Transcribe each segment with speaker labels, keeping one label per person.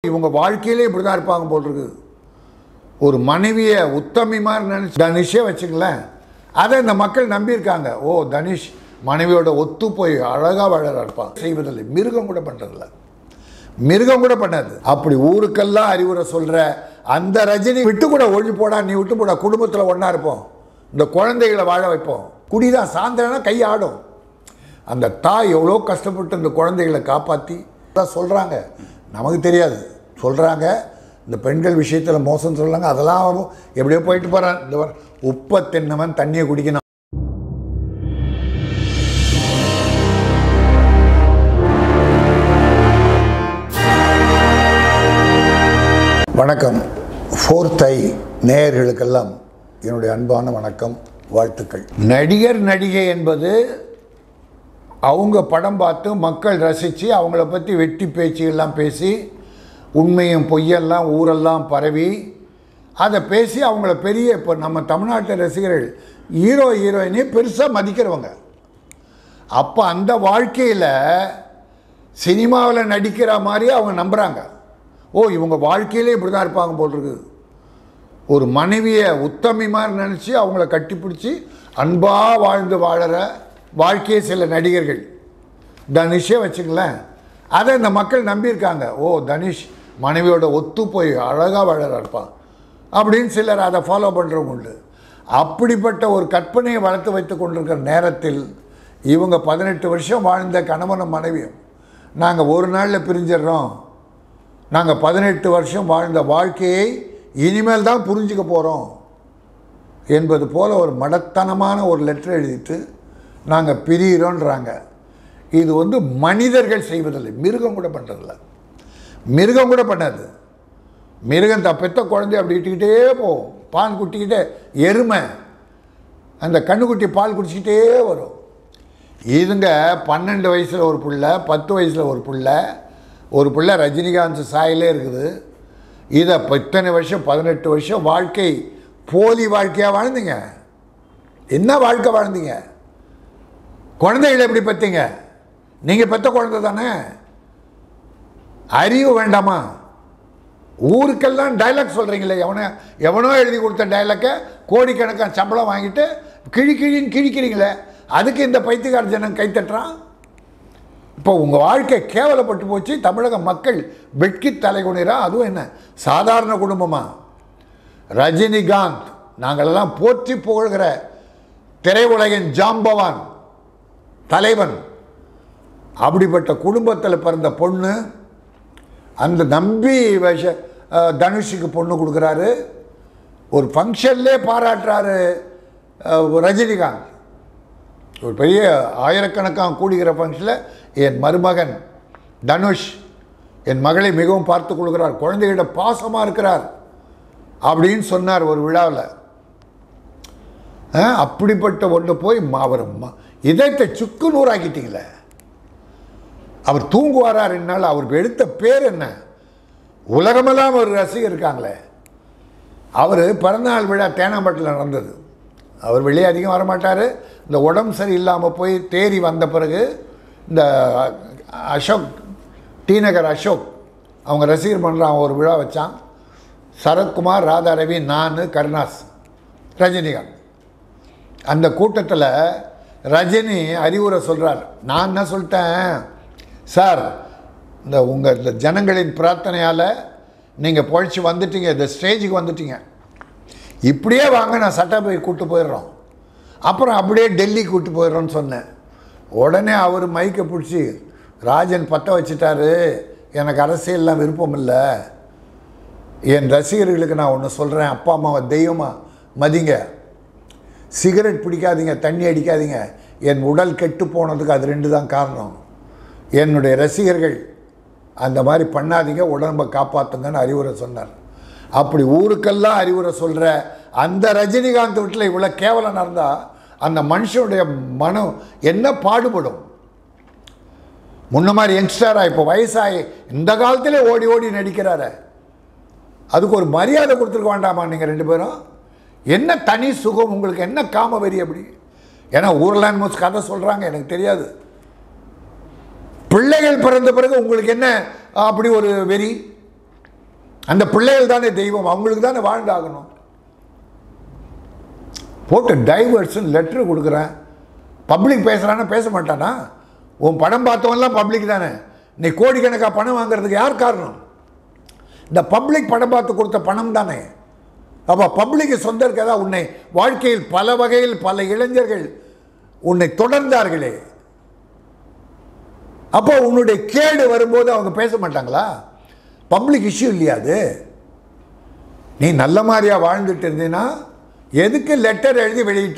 Speaker 1: இவங்க வாழ்க்கையிலே இப்படி தான் இருப்பாங்க போல் இருக்கு ஒரு மனைவியை உத்தமி மாதிரி நினச்சி தனுஷே வச்சுங்களேன் அதை இந்த மக்கள் நம்பியிருக்காங்க ஓ தனுஷ் மனைவியோட ஒத்து போய் அழகாக வாழறா இருப்பான் செய்வதில்லை மிருகம் கூட பண்ணுறதில்ல மிருகம் கூட பண்ணாது அப்படி ஊருக்கெல்லாம் அறிவுரை சொல்கிற அந்த ரஜினி விட்டு கூட ஒழி போடா நீ விட்டு போடா குடும்பத்தில் ஒன்றா இருப்போம் இந்த குழந்தைகளை வாழ வைப்போம் குடிதான் சாயந்தரம்னா கை ஆடும் அந்த தாய் எவ்வளோ கஷ்டப்பட்டு இந்த குழந்தைகளை காப்பாற்றி தான் சொல்கிறாங்க நமக்கு தெரியாது சொல்கிறாங்க இந்த பெண்கள் விஷயத்தில் மோசம் சொல்கிறாங்க அதெல்லாம் எப்படியோ போயிட்டு போகிறான் இந்த வர- உப்பை தின்னவன் தண்ணியை குடிக்கணும் வணக்கம் ஃபோர்த் ஐ நேயர்களுக்கெல்லாம் என்னுடைய அன்பான வணக்கம் வாழ்த்துக்கள் நடிகர் நடிகை என்பது அவங்க படம் பார்த்து மக்கள் ரசித்து அவங்கள பற்றி வெட்டி பேச்சுகள்லாம் பேசி உண்மையும் பொய்யெல்லாம் ஊரெல்லாம் பரவி அதை பேசி அவங்கள பெரிய இப்போ நம்ம தமிழ்நாட்டு ரசிகர்கள் ஹீரோ ஹீரோயினே பெருசாக மதிக்கிறவங்க அப்போ அந்த வாழ்க்கையில் சினிமாவில் நடிக்கிற மாதிரி அவங்க நம்புகிறாங்க ஓ இவங்க வாழ்க்கையிலே இப்படி தான் இருப்பாங்க போல் இருக்கு ஒரு மனைவியை உத்தமி மாதிரி நினச்சி அவங்கள கட்டிப்பிடிச்சி அன்பாக வாழ்ந்து வாழற வாழ்க்கையே சில நடிகர்கள் தனுஷே வச்சுங்களேன் அதை இந்த மக்கள் நம்பியிருக்காங்க ஓ தனுஷ் மனைவியோட ஒத்து போய் அழகாக வாழற இருப்பான் அப்படின்னு சிலர் அதை ஃபாலோ பண்ணுறவங்க உண்டு அப்படிப்பட்ட ஒரு கற்பனையை வளர்த்து வைத்து கொண்டிருக்கிற நேரத்தில் இவங்க பதினெட்டு வருஷம் வாழ்ந்த கணவனும் மனைவியும் நாங்கள் ஒரு நாளில் பிரிஞ்சிடுறோம் நாங்கள் பதினெட்டு வருஷம் வாழ்ந்த வாழ்க்கையை இனிமேல் தான் புரிஞ்சுக்க போகிறோம் என்பது போல் ஒரு மடத்தனமான ஒரு லெட்டர் எழுதிட்டு நாங்கள் பிரியிறோன்றாங்க இது வந்து மனிதர்கள் செய்வதில்லை மிருகம் கூட பண்ணுறதில்ல மிருகம் கூட பண்ணாது மிருகம் த பெத்த குழந்தைய அப்படி இட்டுக்கிட்டே போகும் பால் குட்டிக்கிட்டே எருமை அந்த கண்ணுக்குட்டி பால் குடிச்சிக்கிட்டே வரும் இதுங்க பன்னெண்டு வயசில் ஒரு புள்ள பத்து வயசில் ஒரு புள்ள ஒரு புள்ள ரஜினிகாந்த் சாயிலே இருக்குது இதை இத்தனை வருஷம் பதினெட்டு வருஷம் வாழ்க்கை போலி வாழ்க்கையாக வாழ்ந்தீங்க என்ன வாழ்க்கை வாழ்ந்தீங்க குழந்தைகளை எப்படி பெற்றீங்க நீங்கள் பெற்ற குழந்தை தானே அறிவு வேண்டாமா ஊருக்கெல்லாம் டைலாக் சொல்கிறீங்களே எவனோ எவனோ எழுதி கொடுத்த டைலாக்கை கோடிக்கணக்கான சம்பளம் வாங்கிட்டு கிழி கிழின்னு கிழிக்கிறீங்களே அதுக்கு இந்த பைத்தியக்கார ஜனம் கைத்தட்டுறான் இப்போ உங்கள் வாழ்க்கை கேவலப்பட்டு போச்சு தமிழக மக்கள் வெட்கி தலைகுனிரா அதுவும் என்ன சாதாரண குடும்பமா ரஜினிகாந்த் நாங்களெல்லாம் போற்றி புகழ்கிற திரையுலகின் ஜாம்பவான் தலைவன் அப்படிப்பட்ட குடும்பத்தில் பிறந்த பொண்ணு அந்த நம்பி விஷ அஹ், தனுஷுக்கு பொண்ணு கொடுக்குறாரு ஒரு ஃபங்க்ஷன்லே பாராட்டுறாரு அஹ், ரஜினிகாந்த் ஒரு பெரிய ஆயிரக்கணக்கான கூடுகிற ஃபங்க்ஷனில் என் மருமகன் தனுஷ் என் மகளை மிகவும் பார்த்து கொள்கிறார் குழந்தைகிட்ட பாசமாக இருக்கிறார் அப்படின்னு சொன்னார் ஒரு விழாவில் அப்படிப்பட்ட ஒன்று போய் ம- அவர் ம- இதயத்தை சுக்கு நூறாக்கிட்டீங்களே அவர் தூங்குவாரா ரெண்டு நாள் அவர் எடுத்த பேர் என்ன உலகமெல்லாம் ஒரு ரசிகர் இருக்காங்களே அவர் பிறந்தநாள் விழா தேனாம்பட்டில் நடந்தது அவர் வெளியே அதிகம் வரமாட்டார் இந்த உடம்பு சரியில்லாமல் போய் தேறி வந்த பிறகு இந்த அசோக் டி நகர் அசோக் அவங்க ரசிகர் மன்றம் ஒரு விழா வச்சான் சரத்குமார் ராதா ரவி நான் கருணாஸ் ரஜினிகாந்த் அந்த கூட்டத்தில் ரஜினி அறிவுரை சொல்கிறார் நான் என்ன சொல்லிட்டேன் சார் இந்த உங்கள் இந்த ஜனங்களின் பிரார்த்தனையால் நீங்கள் பொழைச்சி வந்துட்டீங்க இந்த ஸ்டேஜுக்கு வந்துட்டீங்க இப்படியே வாங்க நான் சட்டப்பை கூட்டு போயிடுறோம் அப்புறம் அப்படியே டெல்லி கூட்டு போயிடுறோன்னு சொன்னேன் உடனே அவர் மைக்கை பிடிச்சி ராஜன் பற்ற வச்சிட்டாரு எனக்கு அரசியல்லாம் விருப்பம் இல்லை என் ரசிகர்களுக்கு நான் ஒன்று சொல்கிறேன் அப்பா அம்மாவை தெய்வமாக மதிங்க சிகரெட் பிடிக்காதீங்க தண்ணி அடிக்காதீங்க என் உடல் கெட்டு போனதுக்கு அது ரெண்டு தான் காரணம் என்னுடைய ரசிகர்கள் அந்த மாதிரி பண்ணாதீங்க உடம்பை காப்பாற்றுங்கன்னு அறிவுரை சொன்னார் அப்படி ஊருக்கெல்லாம் அறிவுரை சொல்கிற அந்த ரஜினிகாந்த் வீட்டில் இவ்வளோ கேவலம் நடந்தால் அந்த மனுஷனுடைய மனம் என்ன பாடுபடும் முன்ன மாதிரி யங்ஸ்டராக இப்போ வயசாகி இந்த காலத்திலே ஓடி ஓடி நடிக்கிறாரு அதுக்கு ஒரு மரியாதை கொடுத்துருக்க வேண்டாமா நீங்கள் ரெண்டு பேரும் என்ன தனி சுகம் உங்களுக்கு என்ன காம வெறி அப்படி ஏன்னா ஊர்லான் மோஸ் கதை சொல்கிறாங்க எனக்கு தெரியாது பிள்ளைகள் பிறந்த பிறகு உங்களுக்கு என்ன அப்படி ஒரு வெறி அந்த பிள்ளைகள் தானே தெய்வம் அவங்களுக்கு தானே வாழ்ந்தாகணும் போட்டு டைவர்ஷன் லெட்டர் கொடுக்குறேன் பப்ளிக் பேசுகிறான்னா பேச மாட்டானா உன் படம் பார்த்தவன்லாம் பப்ளிக் தானே நீ கோடிக்கணக்காக பணம் வாங்குறதுக்கு யார் காரணம் இந்த பப்ளிக் படம் பார்த்து கொடுத்த பணம் தானே அப்போ பப்ளிக்கு சொந்தம் இருக்கதா உன்னை வாழ்க்கையில் பல வகையில் பல இளைஞர்கள் உன்னை தொடர்ந்தார்களே அப்போ உன்னுடைய கேடு வரும்போது அவங்க பேச மாட்டாங்களா பப்ளிக் இஷ்யூ இல்லையா அது நீ நல்ல மாதிரியா வாழ்ந்துட்டு இருந்தீன்னா எதுக்கு லெட்டர் எழுதி வெளியிட்ட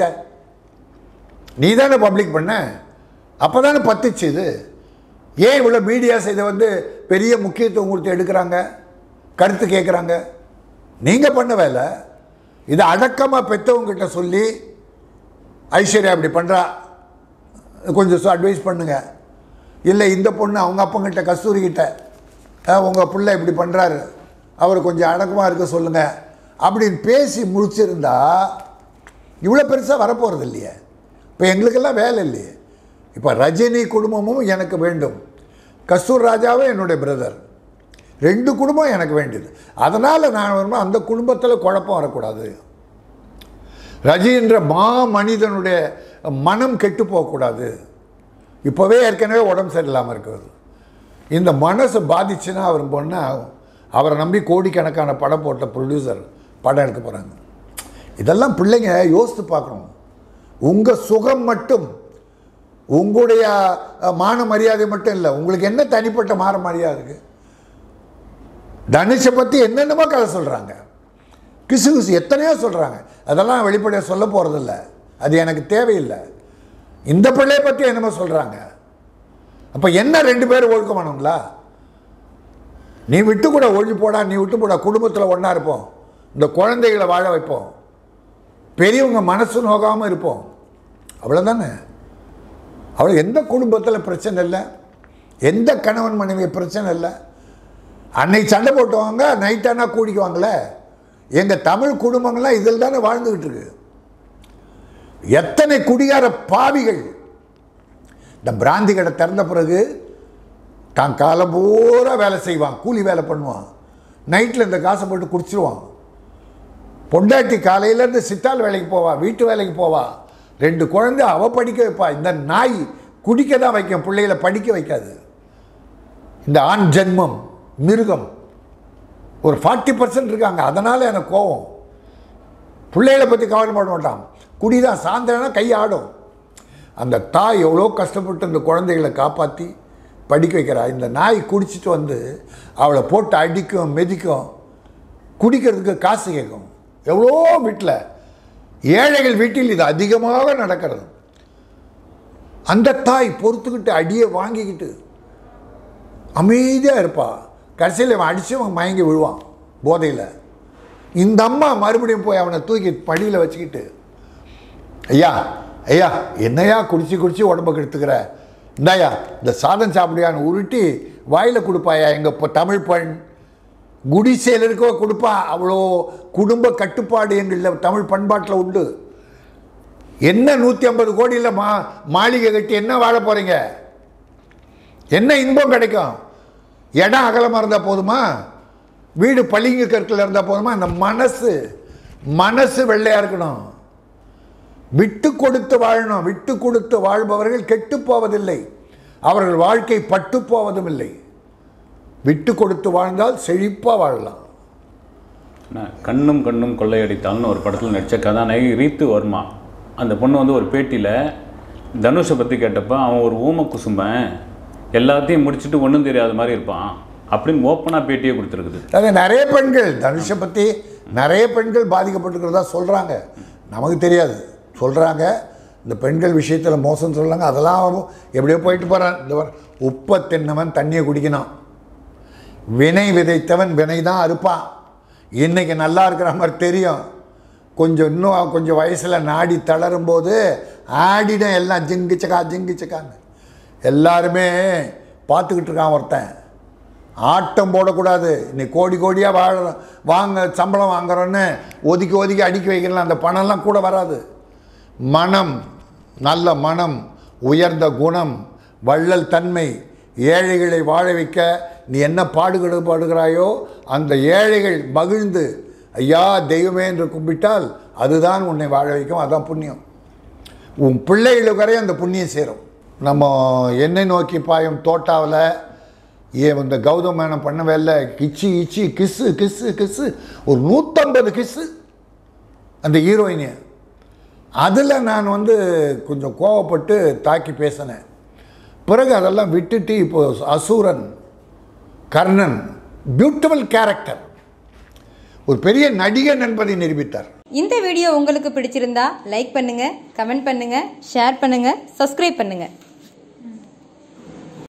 Speaker 1: நீ தானே பப்ளிக் பண்ண அப்போ தானே பத்துச்சு இது ஏன் இவ்வளோ மீடியாஸ் இதை வந்து பெரிய முக்கியத்துவம் கொடுத்து எடுக்கிறாங்க கருத்து கேட்குறாங்க நீங்கள் பண்ண வேலை இதை அடக்கமாக பெற்றவங்ககிட்ட சொல்லி ஐஸ்வர்யா இப்படி பண்ணுறா கொஞ்சம் அட்வைஸ் பண்ணுங்க இல்லை இந்த பொண்ணு அவங்க அப்பங்கிட்ட கஸ்தூரி கிட்ட உங்கள் பிள்ளை இப்படி பண்ணுறாரு அவர் கொஞ்சம் அடக்கமாக இருக்க சொல்லுங்கள் அப்படின்னு பேசி முடிச்சிருந்தா இவ்வளோ பெருசாக வரப்போகிறது இல்லையே இப்போ எங்களுக்கெல்லாம் வேலை இல்லையே இப்போ ரஜினி குடும்பமும் எனக்கு வேண்டும் கஸ்தூர் ராஜாவும் என்னுடைய பிரதர் ரெண்டு குடும்பம் எனக்கு வேண்டியது அதனால் நான் வரும்போது அந்த குடும்பத்தில் குழப்பம் வரக்கூடாது ரஜின்ற மா மனிதனுடைய மனம் கெட்டு போகக்கூடாது இப்போவே ஏற்கனவே உடம்பு சரியில்லாமல் இருக்கிறது இந்த மனசு பாதிச்சுன்னா அவர் பொண்ணு ஆகும் அவரை நம்பி கோடிக்கணக்கான படம் போட்ட ப்ரொடியூசர் படம் எடுக்க போகிறாங்க இதெல்லாம் பிள்ளைங்க யோசித்து பார்க்கணும் உங்கள் சுகம் மட்டும் உங்களுடைய அஹ், மான மரியாதை மட்டும் இல்லை உங்களுக்கு என்ன தனிப்பட்ட மான மரியாதை இருக்குது தனுஷை பற்றி என்னென்னமோ கதை சொல்கிறாங்க கிசு கிசு எத்தனையோ சொல்கிறாங்க அதெல்லாம் வெளிப்படையாக சொல்ல போகிறதில்ல அது எனக்கு தேவையில்லை இந்த பிள்ளையை பற்றி என்னமோ சொல்கிறாங்க அப்போ என்ன ரெண்டு பேரும் ஒழுக்கமானவங்களா நீ விட்டு கூட ஒழி போடா நீ விட்டு போடா குடும்பத்தில் ஒன்றா இருப்போம் இந்த குழந்தைகளை வாழ வைப்போம் பெரியவங்க மனசு நோகாமல் இருப்போம் அவ்வளோதானே அவ்வளோ எந்த குடும்பத்தில் பிரச்சனை இல்லை எந்த கணவன் மனைவி பிரச்சனை இல்லை அன்னைக்கு சண்டை போட்டுவாங்க நைட்டானா கூடிக்குவாங்களே எங்கள் தமிழ் குடும்பங்கள்லாம் இதில் தானே வாழ்ந்துக்கிட்டு இருக்கு எத்தனை குடியார பாவிகள் இந்த பிராந்தி கடை திறந்த பிறகு தான் காலம் பூரா வேலை செய்வான் கூலி வேலை பண்ணுவான் நைட்டில் இந்த காசை போட்டு குடிச்சிருவான் பொண்டாட்டி காலையிலேருந்து சித்தால் வேலைக்கு போவா வீட்டு வேலைக்கு போவா ரெண்டு குழந்தை அவ படிக்க வைப்பா இந்த நாய் குடிக்க தான் வைக்கும் பிள்ளைகளை படிக்க வைக்காது இந்த ஆண் ஜென்மம் மிருகம் ஒரு ஃபார்ட்டி பர்சன்ட் இருக்காங்க அதனால் எனக்கு கோவம் பிள்ளைகளை பற்றி கவலைப்பட மாட்டான் குடி தான் சாயந்தரம்னா கை ஆடும் அந்த தாய் எவ்வளோ கஷ்டப்பட்டு இந்த குழந்தைகளை காப்பாற்றி படிக்க வைக்கிறா இந்த நாய் குடிச்சிட்டு வந்து அவளை போட்டு அடிக்கும் மிதிக்கும் குடிக்கிறதுக்கு காசு கேட்கும் எவ்வளோ வீட்டில் ஏழைகள் வீட்டில் இது அதிகமாக நடக்கிறது அந்த தாய் பொறுத்துக்கிட்டு அடியை வாங்கிக்கிட்டு அமைதியாக இருப்பா கடைசியில் அவன் அடித்து அவன் மயங்கி விழுவான் போதையில் இந்த அம்மா மறுபடியும் போய் அவனை தூக்கி படியில் வச்சுக்கிட்டு ஐயா ஐயா என்னையா குடிச்சு குடிச்சு உடம்ப கெடுத்துக்கிற இந்தாயா இந்த சாதம் சாப்பிடுயான்னு உருட்டி வாயில் கொடுப்பாயா எங்கள் இப்போ தமிழ் பெண் குடிசையில் இருக்கோ கொடுப்பா அவ்வளோ குடும்ப கட்டுப்பாடு எங்களில் தமிழ் பண்பாட்டில் உண்டு என்ன நூற்றி ஐம்பது கோடியில் மா மாளிகை கட்டி என்ன வாழ போகிறீங்க என்ன இன்பம் கிடைக்கும் இடம் அகலமாக இருந்தால் போதுமா வீடு பளிங்கு கற்கள் இருந்தால் போதுமா அந்த மனசு மனசு வெள்ளையாக இருக்கணும் விட்டு கொடுத்து வாழணும் விட்டு கொடுத்து வாழ்பவர்கள் கெட்டு போவதில்லை அவர்கள் வாழ்க்கை பட்டு போவதும் இல்லை விட்டு கொடுத்து வாழ்ந்தால் செழிப்பாக வாழலாம்
Speaker 2: நான் கண்ணும் கண்ணும் கொள்ளையடித்தால்னு ஒரு படத்தில் நடித்த கதாநாயகி ரீத்து வர்மா அந்த பொண்ணு வந்து ஒரு பேட்டியில் தனுஷை பற்றி கேட்டப்ப அவன் ஒரு ஊம குசும்பன் எல்லாத்தையும் முடிச்சுட்டு ஒன்றும் தெரியாத மாதிரி இருப்பான் அப்படின்னு ஓப்பனாக பேட்டியே கொடுத்துருக்குது
Speaker 1: அது நிறைய பெண்கள் தனுஷை பற்றி நிறைய பெண்கள் பாதிக்கப்பட்டிருக்கிறதா சொல்கிறாங்க நமக்கு தெரியாது சொல்கிறாங்க இந்த பெண்கள் விஷயத்தில் மோசம் சொல்கிறாங்க அதெல்லாம் எப்படியோ போயிட்டு போகிறான் இந்த வர- உப்பை தின்னவன் தண்ணியை குடிக்கணும் வினை விதைத்தவன் வினை தான் அறுப்பான் இன்னைக்கு நல்லா இருக்கிற மாதிரி தெரியும் கொஞ்சம் இன்னும் கொஞ்சம் வயசில் நாடி தளரும் போது ஆடிடும் எல்லாம் ஜிங்கு சக்கா ஜிங்கு சக்கான்னு எல்லாருமே பார்த்துக்கிட்டு இருக்கான் ஒருத்தன் ஆட்டம் போடக்கூடாது இன்னைக்கு கோடி கோடியாக வாழ வாங்க சம்பளம் வாங்குறோன்னு ஒதுக்கி ஒதுக்கி அடுக்கி வைக்கலாம் அந்த பணம்லாம் கூட வராது மனம் நல்ல மனம் உயர்ந்த குணம் வள்ளல் தன்மை ஏழைகளை வாழ வைக்க நீ என்ன பாடுகிடு பாடுகிறாயோ அந்த ஏழைகள் மகிழ்ந்து ஐயா தெய்வமே என்று கும்பிட்டால் அதுதான் உன்னை வாழ வைக்கும் அதான் புண்ணியம் உன் பிள்ளைகளுக்கு வரை அந்த புண்ணியம் சேரும் நம்ம என்னை நோக்கி பாயும் தோட்டாவில் ஏன் இந்த கௌதம் மேனம் பண்ணவே இல்லை கிச்சி இச்சி கிஸ்ஸு கிஸ்ஸு கிஸ்ஸு ஒரு நூற்றம்பது கிஸ்ஸு அந்த ஹீரோயினு அதில் நான் வந்து கொஞ்சம் கோவப்பட்டு தாக்கி பேசினேன் பிறகு அதெல்லாம் விட்டுட்டு இப்போ அசூரன் கர்ணன் பியூட்டிஃபுல் கேரக்டர் ஒரு பெரிய நடிகன் என்பதை நிரூபித்தார்
Speaker 3: இந்த வீடியோ உங்களுக்கு பிடிச்சிருந்தா லைக் பண்ணுங்க கமெண்ட் பண்ணுங்க ஷேர் பண்ணுங்க சப்ஸ்கிரைப் பண்ணுங்க